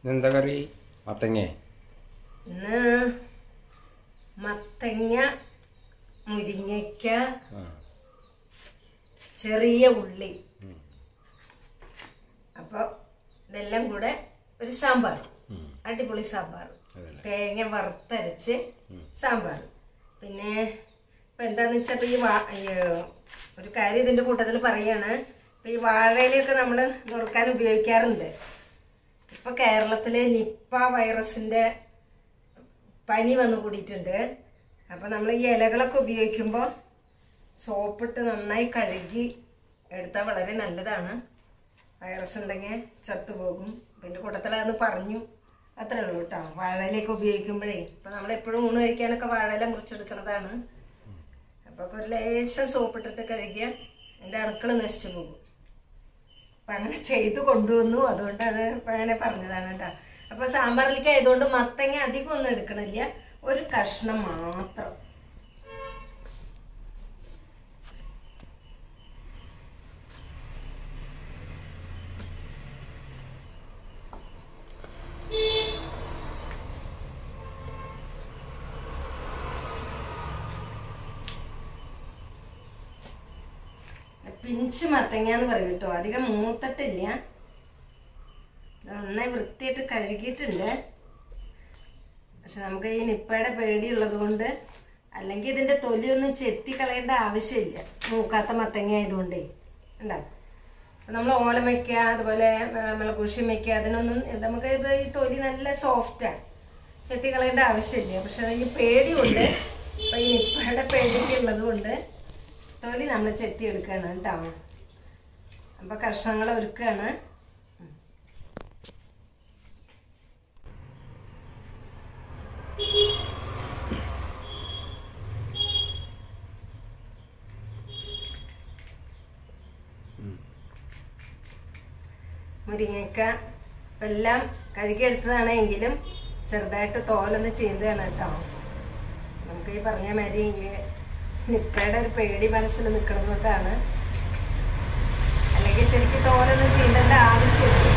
ഇന്നെന്താ കറി മത്തങ്ങേ ഇന്ന് മത്തങ്ങ മുരിങ്ങയ്ക്ക ആ ചെറിയ ഉള്ളി ഉം. അപ്പൊ ഇതെല്ലാം കൂടെ ഒരു സാമ്പാർ ഉം. അടിപൊളി സാമ്പാർ അതല്ലേ തേങ്ങ വറുത്തരച്ച് സാമ്പാർ പിന്നെ ഇപ്പൊ എന്താന്ന് വെച്ചാ ഇപ്പൊ ഈ വാ- ഈ, ഒരു കാര്യം ഇതിന്റെ കൂട്ടത്തിൽ പറയാണ് ഇപ്പൊ ഈ വാഴയിലൊക്കെ നമ്മൾ നുറുക്കാൻ ഉപയോഗിക്കാറുണ്ട് ഇപ്പൊ കേരളത്തില് നിപ്പ വൈറസിന്റെ പനി വന്നു കൂടിയിട്ടുണ്ട് അപ്പൊ നമ്മൾ ഈ ഇലകളൊക്കെ ഉപയോഗിക്കുമ്പോൾ സോപ്പിട്ട് നന്നായി കഴുകി എടുത്താൽ വളരെ നല്ലതാണ് വൈറസ് ഉണ്ടെങ്കിൽ ചത്തുപോകും പിന്നെ കൂട്ടത്തിൽ അതൊന്ന് പറഞ്ഞു അത്രേ ഉള്ളൂ കേട്ടോ വാഴയിലൊക്കെ ഉപയോഗിക്കുമ്പോഴേ ഇപ്പൊ നമ്മൾ എപ്പോഴും ഊണ് കഴിക്കാനൊക്കെ വാഴയില മുറിച്ചെടുക്കണതാണ് അപ്പൊ ഒരു ലേശം സോപ്പിട്ടിട്ട് കഴുകിയ അതിന്റെ അണുക്കൾ നശിച്ചു പോകും അപ്പൊ അങ്ങനെ ചെയ്തു കൊണ്ടുവന്നു അതുകൊണ്ട് അത് ഇപ്പൊ അങ്ങനെ പറഞ്ഞതാണ് കേട്ടോ അപ്പൊ സാമ്പാറിലേക്ക് ആയതുകൊണ്ട് മത്തങ്ങ അധികം ഒന്നും എടുക്കണില്ല ഒരു കഷ്ണം മാത്രം പിഞ്ച് മത്തങ്ങ എന്ന് പറയും കേട്ടോ അധികം മൂത്തിട്ടില്ല നന്നായി വൃത്തിയായിട്ട് കഴുകിയിട്ടുണ്ട് പക്ഷെ നമുക്ക് ഈ നിപ്പയുടെ പേടിയുള്ളത് കൊണ്ട് അല്ലെങ്കിൽ ഇതിന്റെ തൊലിയൊന്നും ചെത്തി കളയേണ്ട ആവശ്യമില്ല മൂക്കാത്ത മത്തങ്ങ ആയതുകൊണ്ടേ ഉണ്ടാ നമ്മൾ ഓലം വയ്ക്കുക അതുപോലെ നമ്മൾ കുഷിം വയ്ക്കുക അതിനൊന്നും നമുക്ക് ഇത് ഈ തൊലി നല്ല സോഫ്റ്റാണ് ചെത്തി കളയേണ്ട ആവശ്യമില്ല പക്ഷെ ഈ പേടിയുണ്ട് ഇപ്പൊ ഈ നിപ്പയുടെ പേടിയൊക്കെ ഉള്ളത് കൊണ്ട് തൊലി നമ്മൾ ചെത്തി എടുക്കുകയാണ് കേട്ടോ അപ്പൊ കഷ്ണങ്ങൾ ഒരുക്കുകയാണ് മുരിങ്ങക്ക ഇപ്പം എല്ലാം കഴുകിയെടുത്തതാണ് എങ്കിലും ചെറുതായിട്ട് തോലൊന്ന് ചെയ്തതാണ് കേട്ടോ നമുക്ക് ഈ പറഞ്ഞ മാതിരി ഈ നിപ്പയുടെ ഒരു പേടി മനസ്സിൽ നിൽക്കുന്നത് കൊണ്ടാണ് അല്ലെങ്കിൽ ശരിക്കും തോലൊന്നും ചെയ്യേണ്ട ആവശ്യമില്ല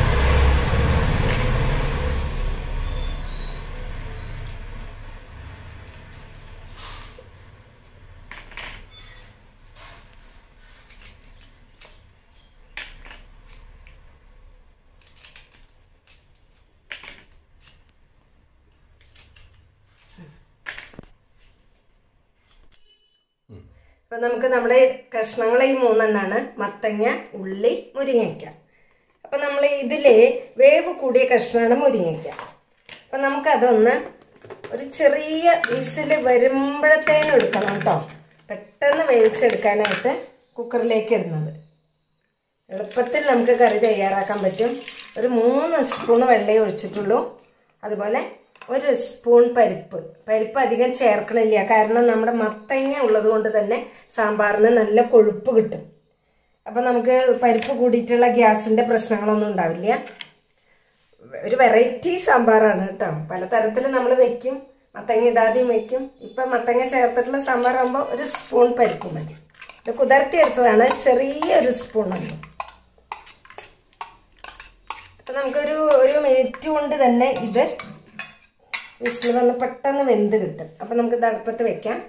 അപ്പൊ നമുക്ക് നമ്മുടെ കഷ്ണങ്ങൾ ഈ മൂന്നെണ്ണാണ് മത്തങ്ങ ഉള്ളി മുരിങ്ങയ്ക്ക അപ്പൊ നമ്മൾ ഇതില് വേവ് കൂടിയ കഷ്ണമാണ് മുരിങ്ങയ്ക്ക അപ്പൊ നമുക്കതൊന്ന് ഒരു ചെറിയ വിസിൽ വരുമ്പോഴത്തേനും എടുക്കണം കേട്ടോ പെട്ടെന്ന് വേവിച്ചെടുക്കാനായിട്ട് കുക്കറിലേക്ക് ഇടുന്നത് എളുപ്പത്തിൽ നമുക്ക് കറി തയ്യാറാക്കാൻ പറ്റും ഒരു മൂന്ന് സ്പൂൺ വെള്ളമേ ഒഴിച്ചിട്ടുള്ളൂ അതുപോലെ ഒരു സ്പൂൺ പരിപ്പ് പരിപ്പ് അധികം ചേർക്കണില്ല കാരണം നമ്മുടെ മത്തങ്ങ ഉള്ളത് കൊണ്ട് തന്നെ സാമ്പാറിന് നല്ല കൊഴുപ്പ് കിട്ടും അപ്പം നമുക്ക് പരിപ്പ് കൂടിയിട്ടുള്ള ഗ്യാസിൻ്റെ പ്രശ്നങ്ങളൊന്നും ഉണ്ടാവില്ല ഒരു വെറൈറ്റി സാമ്പാറാണ് കേട്ടോ പലതരത്തിൽ നമ്മൾ വെക്കും മത്തങ്ങ ഇടാതെയും വെക്കും ഇപ്പം മത്തങ്ങ ചേർത്തിട്ടുള്ള സാമ്പാറാകുമ്പോൾ ഒരു സ്പൂൺ പരിപ്പ് മതി ഇത് കുതിർത്തിയെടുത്തതാണ് ചെറിയൊരു സ്പൂൺ മതി അപ്പം നമുക്കൊരു ഒരു മിനിറ്റ് കൊണ്ട് തന്നെ ഇത് വിസിൽ വന്ന് പെട്ടെന്ന് വെന്ത് കിട്ടും അപ്പം നമുക്ക് ഇത് അടുപ്പത്ത് വെക്കാം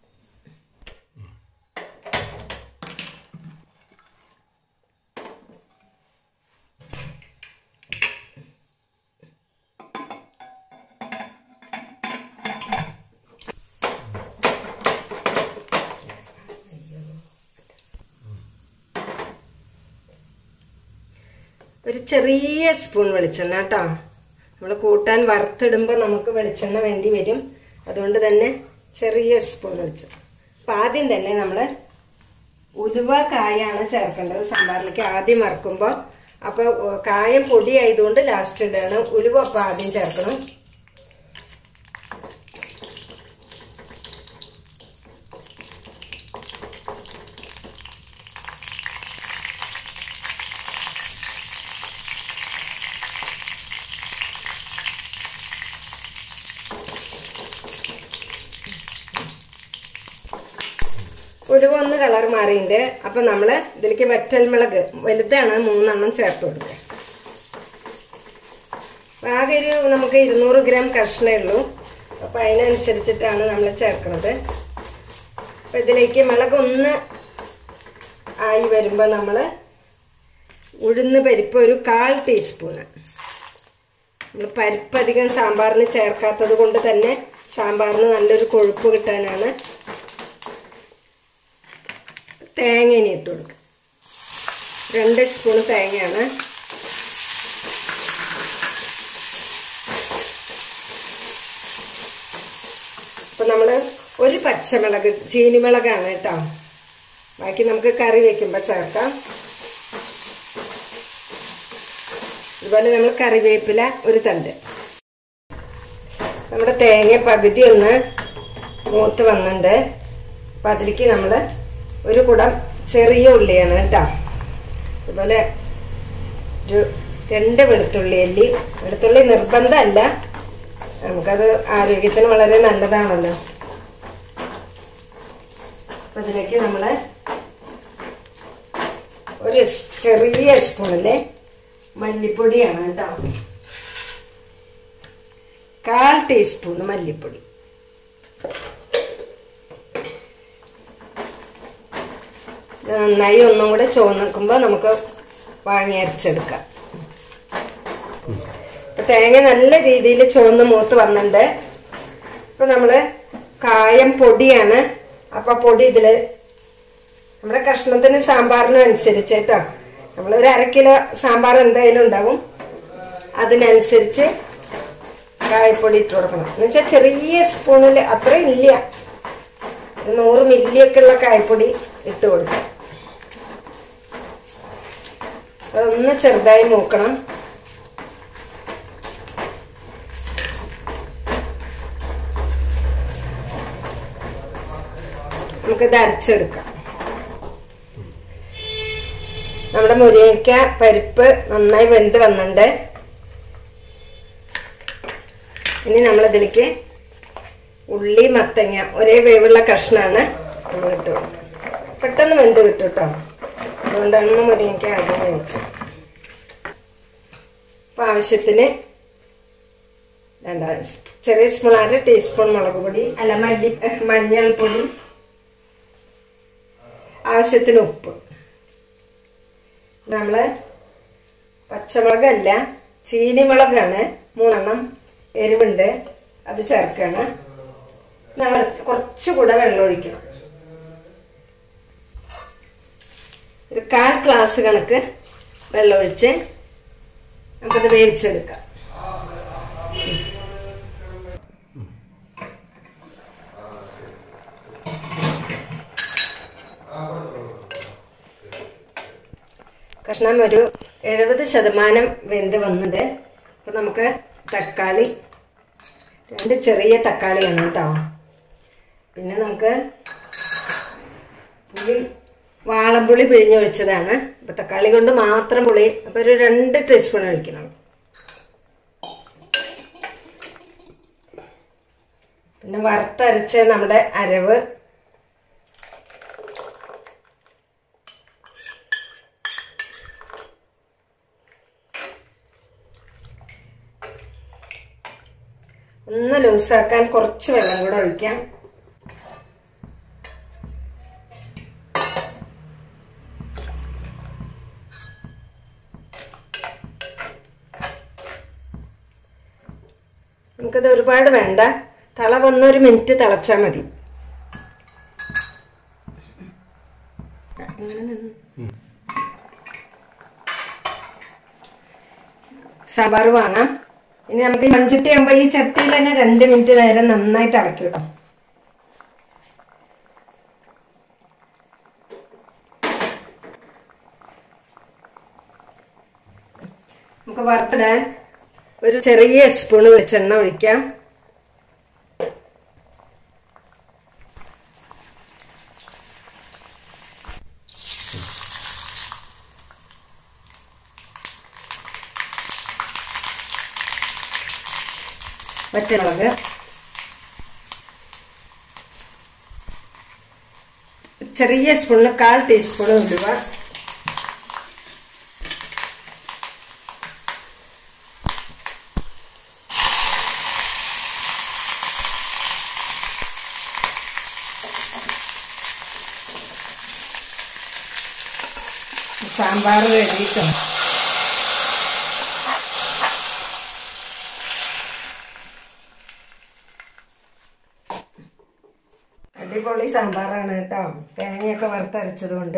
ഒരു ചെറിയ സ്പൂൺ വെളിച്ചെണ്ണ കേട്ടോ നമ്മൾ കൂട്ടാൻ വറുത്തിടുമ്പോൾ നമുക്ക് വെളിച്ചെണ്ണ വേണ്ടി വരും അതുകൊണ്ട് തന്നെ ചെറിയ സ്പൂൺ വെളിച്ചെണ്ണ അപ്പം ആദ്യം തന്നെ നമ്മൾ ഉലുവ കായാണ് ചേർക്കേണ്ടത് സാമ്പാറിലേക്ക് ആദ്യം വറുക്കുമ്പോൾ അപ്പോൾ കായം പൊടി ആയതുകൊണ്ട് ലാസ്റ്റ് ഇടാണ് ഉലുവ അപ്പം ആദ്യം ചേർക്കണം ഉലുവ ഒന്ന് കളർ മാറിയിട്ടുണ്ട് അപ്പൊ നമ്മള് ഇതിലേക്ക് വറ്റൽമുളക് വലുതാണ് മൂന്നെണ്ണം ചേർത്ത് കൊടുക്കുക ആകെ ഒരു നമുക്ക് ഇരുന്നൂറ് ഗ്രാം കഷ്ണമേ ഉള്ളൂ അപ്പം അതിനനുസരിച്ചിട്ടാണ് നമ്മൾ ചേർക്കുന്നത് അപ്പം ഇതിലേക്ക് മുളകൊന്ന് ആയി വരുമ്പോൾ നമ്മൾ ഉഴുന്ന് പരിപ്പ് ഒരു കാൽ ടീസ്പൂണ് നമ്മൾ പരിപ്പ് അധികം സാമ്പാറിന് ചേർക്കാത്തത് കൊണ്ട് തന്നെ സാമ്പാറിന് നല്ലൊരു കൊഴുപ്പ് കിട്ടാനാണ് തേങ്ങ ഇനി ഇട്ട് കൊടുക്കുക രണ്ട് സ്പൂൺ തേങ്ങയാണ് അപ്പം നമ്മൾ ഒരു പച്ചമുളക് ചീനിമുളകാണ് കേട്ടോ ബാക്കി നമുക്ക് കറി വെക്കുമ്പോൾ ചേർക്കാം അതുപോലെ നമ്മൾ കറിവേപ്പില ഒരു തണ്ട് നമ്മുടെ തേങ്ങ പകുതി ഒന്ന് മൂത്ത് വന്നിട്ടുണ്ട് അപ്പം അതിലേക്ക് നമ്മൾ ഒരു കുടം ചെറിയ ഉള്ളിയാണ് കേട്ടോ അതുപോലെ ഒരു രണ്ട് വെളുത്തുള്ളി അല്ലി വെളുത്തുള്ളി നിർബന്ധമല്ല നമുക്കത് ആരോഗ്യത്തിന് വളരെ നല്ലതാണല്ലോ അപ്പം അതിലേക്ക് നമ്മൾ ഒരു ചെറിയ സ്പൂണിലെ മല്ലിപ്പൊടിയാണ് കേട്ടോ കാൽ ടീസ്പൂൺ മല്ലിപ്പൊടി ഇത് നന്നായി ഒന്നും കൂടെ ചോന്നിക്കുമ്പോൾ നമുക്ക് വാങ്ങി അരച്ചെടുക്കാം തേങ്ങ നല്ല രീതിയിൽ ചുവന്ന് മൂത്ത് വന്നിട്ടുണ്ട് ഇപ്പൊ നമ്മള് കായം പൊടിയാണ് അപ്പൊ പൊടി ഇതില് നമ്മുടെ കഷ്ണത്തിന് സാമ്പാറിനും അനുസരിച്ച് കേട്ടോ നമ്മളൊരു അര കിലോ സാമ്പാർ എന്തായാലും ഉണ്ടാവും അതിനനുസരിച്ച് കായപ്പൊടി ഇട്ട് കൊടുക്കണം എന്ന് വെച്ചാൽ ചെറിയ സ്പൂണിൽ അത്രയും ഇല്ല ഒരു നൂറ് മില്ലിയൊക്കെ ഉള്ള കായപ്പൊടി ഇട്ട് കൊടുക്കാം അതൊന്ന് ചെറുതായി മൂക്കണം നമുക്കിത് അരച്ചെടുക്കാം നമ്മുടെ മുരിങ്ങയ്ക്ക പരിപ്പ് നന്നായി വെന്ത് വന്നിട്ടുണ്ട് ഇനി നമ്മളിതിലേക്ക് ഉള്ളി മത്തങ്ങ ഒരേ വേവുള്ള കഷ്ണമാണ് നമ്മൾ ഇട്ട് കൊടുക്കുക പെട്ടെന്ന് വെന്ത് കിട്ടും കേട്ടോ അതുകൊണ്ടാണ് നമ്മൾ മുരിങ്ങയ്ക്ക ആദ്യം വേവിച്ചത് അപ്പം ആവശ്യത്തിന് രണ്ടാ ചെറിയ സ്പൂൺ അര ടീസ്പൂൺ മുളക് പൊടി അല്ല മല്ലി മഞ്ഞൾപ്പൊടി ആവശ്യത്തിന് ഉപ്പ് നമ്മൾ പച്ചമുളകല്ല ചീനിമുളകാണ് മൂന്നെണ്ണം എരിവുണ്ട് അത് ചേർക്കാണ് നമ്മൾ കുറച്ചുകൂടെ വെള്ളം ഒഴിക്കണം ഒരു കാൽ ഗ്ലാസ് കണക്ക് വെള്ളം ഒഴിച്ച് നമുക്കത് വേവിച്ചെടുക്കാം കഷ്ണം ഒരു എഴുപത് ശതമാനം വെന്ത് വന്നത് അപ്പൊ നമുക്ക് തക്കാളി രണ്ട് ചെറിയ തക്കാളിയാണ് കേട്ടോ പിന്നെ നമുക്ക് പുളി വാളംപുളി പിഴിഞ്ഞൊഴിച്ചതാണ് അപ്പൊ തക്കാളി കൊണ്ട് മാത്രം പുളി അപ്പൊ ഒരു രണ്ട് ടീസ്പൂൺ ഒഴിക്കണം പിന്നെ വറുത്തരച്ച നമ്മുടെ അരവ് ഒന്ന് ലൂസാക്കാൻ കുറച്ച് വെള്ളം കൂടെ ഒഴിക്കാം നമുക്കത് ഒരുപാട് വേണ്ട തള വന്നൊരു മിനിറ്റ് തിളച്ചാൽ മതി അങ്ങനെ നിന്ന് സാമ്പാർ വാങ്ങാം ഇനി നമുക്ക് ഈ മൺചട്ടി ആകുമ്പോൾ ഈ ചട്ടിയിൽ തന്നെ രണ്ട് മിനിറ്റ് നേരം നന്നായിട്ട് ഇളക്കി ഇടാം നമുക്ക് വറുത്തിടാൻ ഒരു ചെറിയ സ്പൂൺ വെളിച്ചെണ്ണ ഒഴിക്കാം പച്ചമുളക് ചെറിയ സ്പൂണിൽ കാൽ ടീസ്പൂൺ ഉലുവ സാമ്പാർ റെഡിട്ടോ അടിപൊളി സാമ്പാറാണ് കേട്ടോ തേങ്ങയൊക്കെ വറുത്തരച്ചത് കൊണ്ട്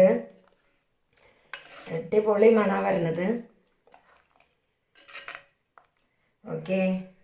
അടിപൊളി മണ വരുന്നത് ഓക്കെ